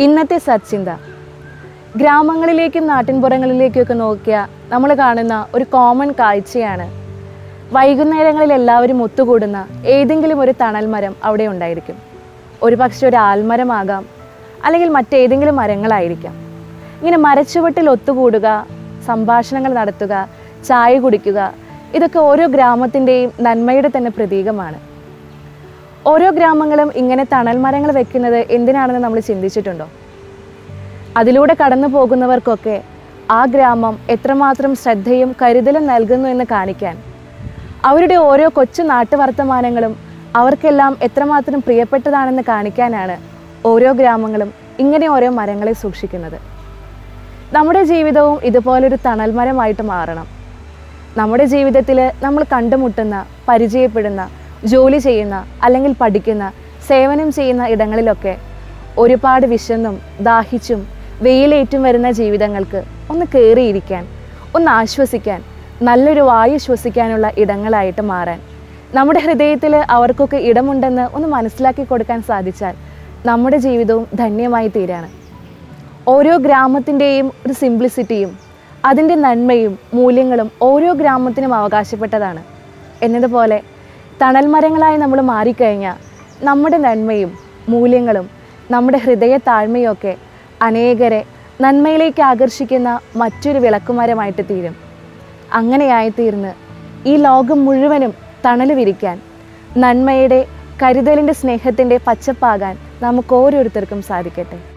ഇന്നത്തെ സച്ചിന്ത ഗ്രാമങ്ങളിലേക്കും നാട്ടിൻപുറങ്ങളിലേക്കും ഒക്കെ നോക്കിയാൽ നമ്മൾ കാണുന്ന ഒരു കോമൺ കാഴ്ചയാണ് വൈകുന്നേരങ്ങളിൽ എല്ലാവരും ഒത്തുകൂടുന്ന ഏതെങ്കിലും ഒരു തണൽ മരം അവിടെ ഉണ്ടായിരിക്കും ഒരു പക്ഷെ ഒരു ആൽമരമാകാം അല്ലെങ്കിൽ മറ്റേതെങ്കിലും മരങ്ങളായിരിക്കാം ഇങ്ങനെ മരച്ചുവട്ടിൽ ഒത്തുകൂടുക സംഭാഷണങ്ങൾ നടത്തുക ചായ കുടിക്കുക ഇതൊക്കെ ഓരോ ഗ്രാമത്തിൻ്റെയും നന്മയുടെ തന്നെ പ്രതീകമാണ് ഓരോ ഗ്രാമങ്ങളും ഇങ്ങനെ തണൽ മരങ്ങൾ വെക്കുന്നത് എന്തിനാണെന്ന് നമ്മൾ ചിന്തിച്ചിട്ടുണ്ടോ അതിലൂടെ കടന്നു പോകുന്നവർക്കൊക്കെ ആ ഗ്രാമം എത്രമാത്രം ശ്രദ്ധയും കരുതലും നൽകുന്നു എന്ന് കാണിക്കാൻ അവരുടെ ഓരോ കൊച്ചു നാട്ടുവർത്തമാനങ്ങളും അവർക്കെല്ലാം എത്രമാത്രം പ്രിയപ്പെട്ടതാണെന്ന് കാണിക്കാനാണ് ഓരോ ഗ്രാമങ്ങളും ഇങ്ങനെ ഓരോ മരങ്ങളെ സൂക്ഷിക്കുന്നത് നമ്മുടെ ജീവിതവും ഇതുപോലൊരു തണൽമരമായിട്ട് മാറണം നമ്മുടെ ജീവിതത്തിൽ നമ്മൾ കണ്ടുമുട്ടുന്ന പരിചയപ്പെടുന്ന ജോലി ചെയ്യുന്ന അല്ലെങ്കിൽ പഠിക്കുന്ന സേവനം ചെയ്യുന്ന ഇടങ്ങളിലൊക്കെ ഒരുപാട് വിശന്നും ദാഹിച്ചും വെയിലേറ്റും വരുന്ന ജീവിതങ്ങൾക്ക് ഒന്ന് കയറിയിരിക്കാൻ ഒന്ന് ആശ്വസിക്കാൻ നല്ലൊരു വായു ശ്വസിക്കാനുള്ള ഇടങ്ങളായിട്ട് മാറാൻ നമ്മുടെ ഹൃദയത്തിൽ അവർക്കൊക്കെ ഇടമുണ്ടെന്ന് ഒന്ന് മനസ്സിലാക്കി കൊടുക്കാൻ സാധിച്ചാൽ നമ്മുടെ ജീവിതവും ധന്യമായി തീരാണ് ഓരോ ഗ്രാമത്തിൻ്റെയും ഒരു സിംപ്ലിസിറ്റിയും അതിൻ്റെ നന്മയും മൂല്യങ്ങളും ഓരോ ഗ്രാമത്തിനും അവകാശപ്പെട്ടതാണ് എന്നതുപോലെ തണൽ മരങ്ങളായി നമ്മൾ മാറിക്കഴിഞ്ഞാൽ നമ്മുടെ നന്മയും മൂല്യങ്ങളും നമ്മുടെ ഹൃദയ താഴ്മയൊക്കെ അനേകരെ നന്മയിലേക്ക് ആകർഷിക്കുന്ന മറ്റൊരു വിളക്കുമരമായിട്ട് തീരും അങ്ങനെയായിത്തീർന്ന് ഈ ലോകം മുഴുവനും തണൽ വിരിക്കാൻ നന്മയുടെ കരുതലിൻ്റെ സ്നേഹത്തിൻ്റെ പച്ചപ്പാകാൻ നമുക്ക് ഓരോരുത്തർക്കും സാധിക്കട്ടെ